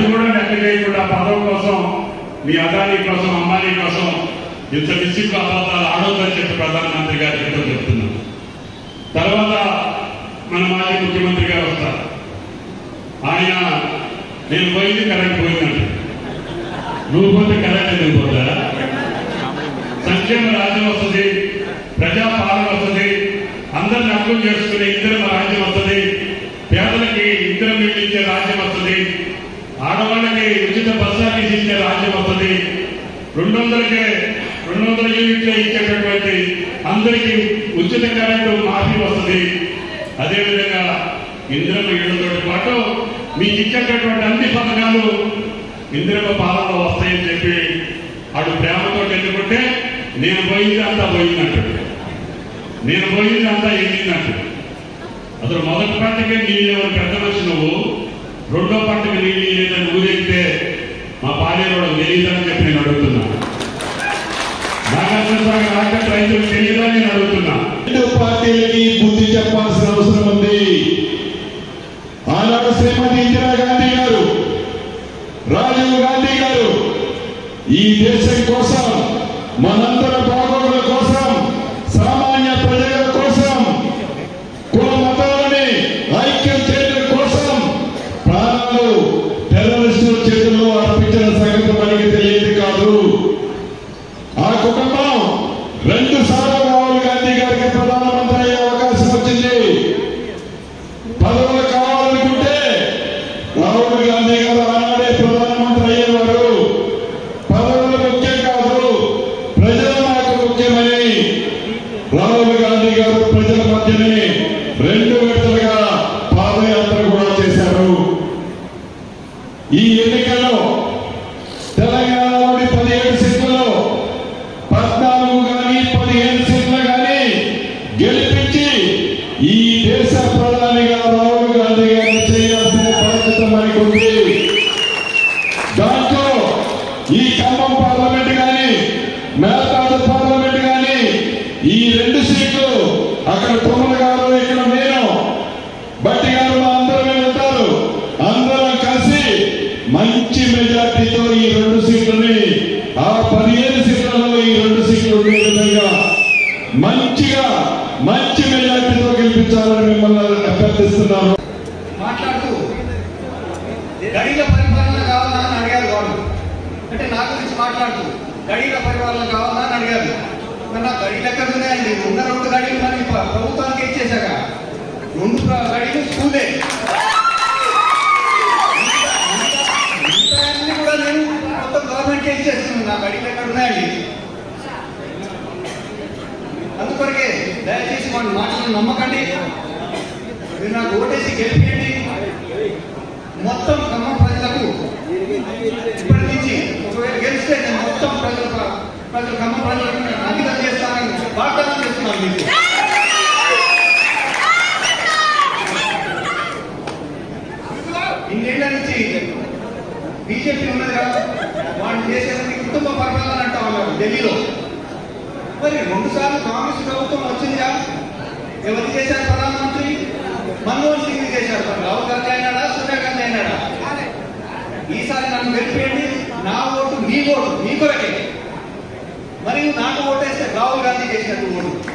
కూడా లెక్క చేయకుండా పదవి కోసం మీ అదానీ కోసం అంబానీ కోసం ఇంత విసిగ్గు అబద్ధాలు ఆడొద్దని చెప్పి ప్రధానమంత్రి గారి క్రితం చెప్తున్నాను తర్వాత మన మాజీ ముఖ్యమంత్రి గారు వస్తారు ఆయన నేను పోయింది కరెంట్ పోయిందంటే నువ్వు పోతే కరెంట్ ఎందుకు పోతారా సంక్షేమ రాజ్యం వస్తుంది ప్రజా పాలన వస్తుంది అందరిని అర్థం చేసుకునే ఇద్దరం రాజ్యం వస్తుంది పేదలకి ఇద్దరం నీళ్ళు ఇచ్చే రాజ్యం వస్తుంది ఆడవాళ్ళకి ఉచిత బస్ సర్వీస్ ఇచ్చే రాజ్యం వస్తుంది రెండు వందలకే రెండు వందల యూనిట్లు ఇచ్చేటటువంటి అందరికీ ఉచిత కరెంటు మాఫీ వస్తుంది అదేవిధంగా ఇందిరమ్మ ఇళ్లతో పాటు మీకు ఇచ్చేటటువంటి అన్ని పథకాలు ఇందిరమ్మ పాలనలో వస్తాయని చెప్పి అటు ప్రేమతో ఎన్నుకుంటే నేను పోయింది అంతా పోయిందంటు నేను పోయింది అంతా ఎండిందంటు అసలు మొదటి పంటకే నీళ్ళు ఎవరు పెద్ద మనిషి నువ్వు రెండో పంటకి నీళ్ళు లేదని ఊరెక్కితే మా పాలేరు తెలియదని చెప్పి నేను అడుగుతున్నా నాగార్జున సాగర్ రాకెట్ రైతులు తెలియదా నేను అడుగుతున్నా రెండు పార్టీలకి బుద్ధి చెప్పాల్సిన అవసరం ఉంది ఆనాడు శ్రీమతి ఇందిరాగాంధీ గారు రాజీవ్ గాంధీ గారు ఈ దేశం కోసం మనందర బాగోగుల కోసం సామాన్య ప్రజల కోసం కుల మతాలని ఐక్యం చేయడం కోసం ప్రాణాలు టెర్రరిస్టుల చేతుల్లో అర్పించిన సంగతి మనకి తెలియదు కాదు ఆ కుటుంబం రెండు సార్లు రాహుల్ గాంధీ గారికి ప్రధానమంత్రి అయ్యే అవకాశం వచ్చింది పదవులు కావాలనుకుంటే రాహుల్ గాంధీ గారు ఆనాడే ప్రధానమంత్రి అయ్యేవారు పదవులు ముఖ్యం కాదు ప్రజల నాకు ముఖ్యమని రాహుల్ గాంధీ గారు ప్రజల మధ్యనే రెండు విడతలుగా పాదయాత్ర కూడా చేశారు ఈ ఎన్నికల్లో తెలంగాణలోని పదిహేడు సీట్లలో పద్నాలుగు కానీ పదిహేను సీట్లు కానీ గెలిపించి ఈ దేశ ప్రధానిగా రాహుల్ గాంధీ గారిని చేయాల్సిన బాధ్యత మనకు ఉంది దాంట్లో ఈ ఖమ్మం పార్లమెంట్ కానీ మేల్కాడు పార్లమెంట్ కానీ ఈ రెండు సీట్లు అక్కడ తుమ్మల గారు ఇక్కడ నేను బట్టి గారు మా అందరం వెళ్తారు అందరం కలిసి మంచి మెజార్టీతో ఈ రెండు సీట్లని ఆ పదిహేను సీట్లలో ఈ రెండు సీట్లు ఉండే విధంగా మంచిగా మంచి మెజార్టీతో గెలిపించాలని మిమ్మల్ని అభ్యర్థిస్తున్నాను మాట్లాడుతూ గడిల పరిపాలన కావాలా అని అడిగారు వాళ్ళు అంటే నా గురించి మాట్లాడుతూ గడిల పరిపాలన కావాలా అని అడిగారు మరి నా గడిలు ఎక్కడ ఉన్నాయండి ఉన్న రెండు గడిలు మరి ప్ర- ప్రభుత్వానికి ఇచ్చేశాక రెండు ప్ర- గడిలు స్కూలే మిగతాయన్ని కూడా నేను మొత్తం గవర్నమెంట్కి ఇచ్చేస్తున్నాను నా గడిలు ఎక్కడ ఉన్నాయండి అందుకొరకే దయచేసి వాడి మాటలను నమ్మకండి మీరు నాకు ఓటేసి గెలిపియండి మొత్తం ఖమ్మం ప్రజలకు ఇప్పటి నుంచి ఒకవేళ గెలిస్తే నేను మొత్తం ప్రజలకు ప్రజలు ఖమ్మం ప్రజలకు నేను అంకితం చేస్తానని వాగ్దానం చేస్తున్నాను మీకు ఇన్నేళ్ల నుంచి బీజేపీ ఉన్నది కదా వాళ్ళు చేసేది కుటుంబ పరిపాలన అంటా ఉన్నారు ఢిల్లీలో మరి రెండు సార్లు కాంగ్రెస్ ప్రభుత్వం వచ్చిందిగా ఎవరు చేశారు ప్రధానమంత్రి మన్మోహన్ సింగ్ చేశారు మరి రాహుల్ గాంధీ అయినాడా సోనియా గాంధీ అయినాడా ఈసారి నన్ను గెలిపేయండి నా ఓటు మీ ఓటు మీ కొరకే మరియు నాకు ఓటేస్తే రాహుల్ గాంధీ చేసినట్టు ఓటు